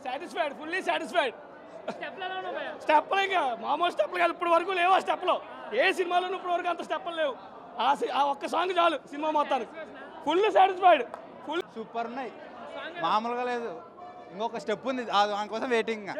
Satisfied fully satisfied స్టెప్లు ఎలా ఉన్నాయి భయ్యా స్టెప్లు ఇంకా మామూలు స్టెప్లు కాదు ఇప్పటి వరకు లేవు ఆ స్టెప్లో ఏ సినిమాలోనూ ఇప్పటి వరకు అంత స్టెప్లు లేవు ఆ సి- ఆ ఒక్క సాంగ్ చాలు సినిమా మొత్తానికి ఫుల్ సాటిస్ఫైడ్ ఫుల్ సూపర్ ఉన్నాయి మామూలుగా లేదు ఇంకొక స్టెప్ ఉంది అది దానికోసం వెయిటింగ్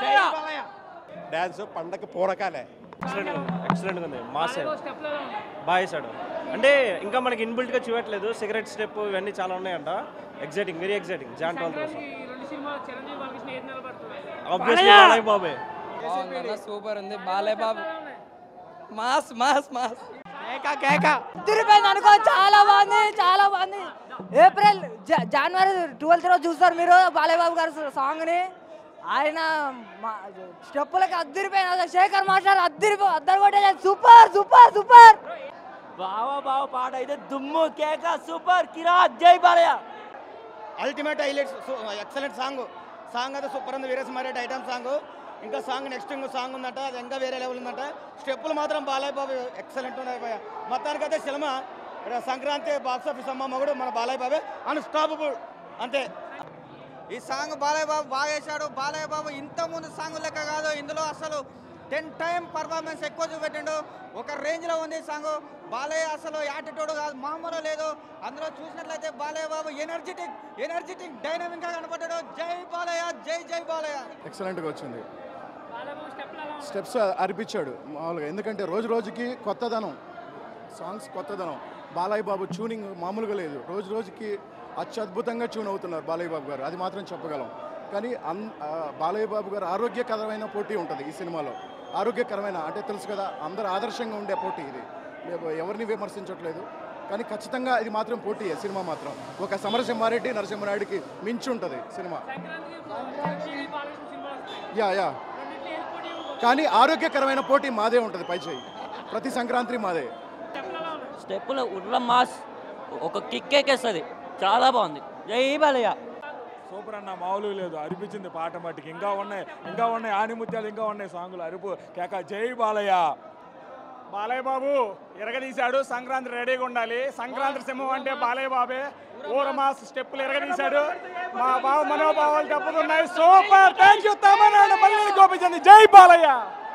డ్యాన్స్ పండగ పూరకాలే ఎక్సలెంట్ ఉంది మాస్ స్టెప్లు ఎలా ఉన్నాయి బాగా వేసాడు అంటే ఇంకా మనకి ఇన్బిల్ట్గా చూడట్లేదు సిగరెట్ స్టెప్ ఇవన్నీ చాలా ఉన్నాయంట exciting very exciting Jan twelfth కోసం ఈ రెండు సినిమాలు చిరంజీవి బాలకృష్ణ ఏది నిలబడుతుంది ఆబ్వియస్లీ బాలయ్య బాబే సూపర్ ఉంది Balayya Babu mass mass mass కేక కేక తిరిగిపోయింది అనుకో చాలా బాగుంది చాలా బాగుంది ఏప్రిల్ జ- జనవరి ట్వెల్త్ రోజు చూస్తారు మీరు బాలయ్య బాబు గారు సాంగ్ని ఆయన మా- స్టెప్పులకి అద్దరిపోయింది అసలు శేఖర్ మాస్టర్ అద్దరిపో అద్దరు కొట్టే సూపర్ సూపర్ సూపర్ బావా బావ పాట అయితే దుమ్ము కేక సూపర్ కిరాక్ జై Balayya ultimate highlights excellent song song అయితే సూపర్ ఉంది వీరేస్ మరేట్ ఐటమ్ సాంగ్ ఇంకా సాంగ్ నెక్స్ట్ ఇంకో సాంగ్ ఉందంట అది ఇంకా వేరే లెవెల్ ఉందంట స్టెప్పులు మాత్రం బాలయ్య బాబు ఎక్సలెంట్ ఉన్నాయి భయ్య మొత్తానికైతే సినిమా ఇక్కడ సంక్రాంతి బాక్స్ ఆఫీస్ అమ్మ మగుడు మన బాలయ్య బాబే అన్స్టాపబుల్ అంతే ఈ సాంగ్ బాలయ్య బాబు బాగా వేశాడు బాలయ్య బాబు ఇంత ముందు సాంగ్ లెక్క కాదు ఇందులో అసలు టెన్ టైం పర్ఫార్మెన్స్ ఎక్కువ చూపెట్టిండు ఒక రేంజ్లో ఉంది ఈ సాంగ్ బాలయ్య అసలు యాటిట్యూడ్ కాదు మామూలు లేదు అందులో చూసినట్లయితే Balayya Babu energetic energetic dynamic గా కనపడ్డాడు జై బాలయ్య జై జై బాలయ్య ఎక్సలెంట్గా వచ్చింది బాలయ్య బాబు స్టెప్లు ఎలా ఉన్నాయి స్టెప్స్ అరిపించాడు మామూలుగా ఎందుకంటే రోజు రోజుకి కొత్తదనం సాంగ్స్ కొత్తదనం బాలయ్య బాబు ట్యూనింగ్ మామూలుగా లేదు రోజు రోజుకి అత్యద్భుతంగా ట్యూన్ అవుతున్నారు బాలయ్య బాబు గారు అది మాత్రం చెప్పగలం కానీ అన్ ఆ, బాలయ్య బాబు గారు ఆరోగ్యకరమైన పోటీ ఉంటుంది ఈ సినిమాలో ఆరోగ్యకరమైన అంటే తెలుసు కదా అందరూ ఆదర్శంగా ఉండే పోటీ ఇది మేము ఎవరిని విమర్శించట్లేదు కానీ ఖచ్చితంగా ఇది మాత్రం పోటీ సినిమా మాత్రం ఒక సమరసింహారెడ్డి నరసింహనాయుడికి మించి ఉంటుంది సినిమా సంక్రాంతికి చిరంజీవి బాలకృష్ణ సినిమాలు వస్తాయి యా యా రెండింటిలో ఏది పోటీ ఉంటుంది? కానీ ఆరోగ్యకరమైన పోటీ మాదే ఉంటుంది పై చేయి ప్రతి సంక్రాంతి మాదే స్టెప్లు ఎలా ఉన్నాయి స్టెప్పులు ఉర్ర మాస్ ఒక కిక్ ఎక్కేస్తుంది చాలా బాగుంది జై బాలయ్య సూపర్ అన్న మామూలు లేదు అనిపించింది పాట మట్టికి ఇంకా ఉన్నాయి ఇంకా ఉన్నాయి ఆనిముత్యాలు ఇంకా ఉన్నాయి సాంగులు అరుపు కేక జై బాలయ్య బాలయ్య బాబు ఎరగదీశాడు సంక్రాంతి రెడీగా ఉండాలి సంక్రాంతి సింహం అంటే బాలయ్య బాబే ఊరమాస్ స్టెప్పులు ఎరగదీశాడు మా బావ మనోభావాలు దెబ్బతున్నాయి సూపర్ థ్యాంక్ యూ తమనాడు మళ్ళీ గోపించండి జై బాలయ్య